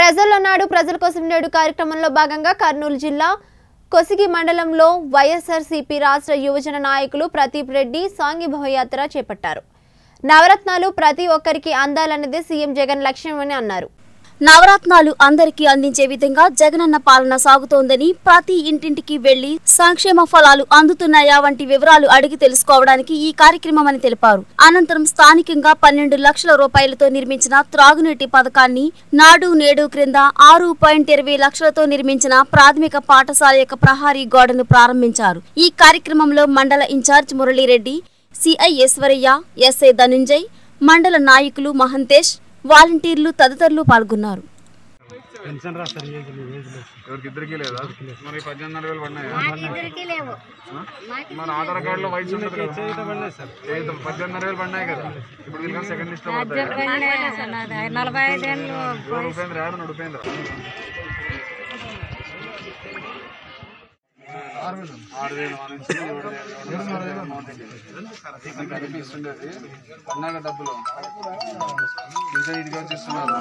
ప్రజల నాడు ప్రజల కోసం నేడు కార్యక్రమంలో భాగంగా కర్నూలు జిల్లా కొసిగి మండలంలో వైఎస్ఆర్సీపీ రాష్ట్ర యువజన నాయకులు ప్రదీప్ రెడ్డి సాంఘీభవయాత్ర చేపట్టారు నవరత్నాలు ప్రతి ఒక్కరికి అందాలన్నదే సీఎం జగన్ లక్ష్యమని అన్నారు నవరత్నాలు అందరికీ అందించే విధంగా జగనన్న పాలన సాగుతోందని ప్రతి ఇంటింటికి వెళ్లి సంక్షేమ ఫలాలు అందుతున్నాయా వంటి వివరాలు అడిగి తెలుసుకోవడానికి ఈ కార్యక్రమం అని తెలిపారు అనంతరం స్థానికంగా పన్నెండు లక్షల రూపాయలతో నిర్మించిన త్రాగునీటి పథకాన్ని నాడు నేడు క్రింద ఆరు పాయింట్ ఇరవై లక్షలతో నిర్మించిన ప్రాథమిక పాఠశాల యొక్క ప్రహారీ గోడను ప్రారంభించారు ఈ కార్యక్రమంలో మండల in-charge Murali Reddy CI Eswaraiah SI Dhananjay మండల నాయకులు మహంతేష్ వాలంటీర్లు తదితరులు పాల్గొన్నారు పెన్షన్ రాస్తారు ఏజ్ ఏజ్ ఎవరికి ఇద్దరికి లేదా మరి పద్దెనిమిది వేలు పడినాయా ఇద్దరికి లేవు మన ఆధార్ కార్డులో వయసు ఉంటుంది కదా పడలేదు సార్ చేయిద్దాం. పద్దెనిమిది వేలు పడినాయి కదా ఇప్పుడు వీళ్ళకి సెకండ్ లిస్ట్ పడతాయి నలభై ఐదేళ్ళు ఎవరు ఉపేంద్ర యారు నడు ఉపేంద్ర ఆరు వేలు మా నుంచి ఏడు వేలు, ఏడు వేలు అమౌంట్ ఇది. ఇంకా కనిపిస్తుండేది పన్నాక డబ్బులు ఇంకా ఇదిగా వచ్చేస్తున్నారు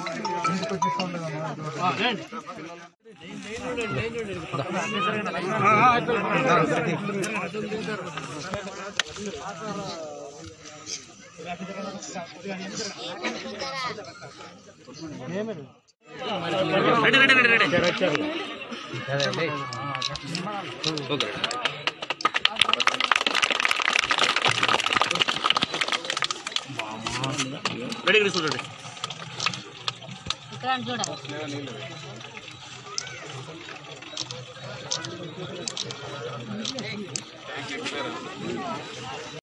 ఇక్కడ చూడ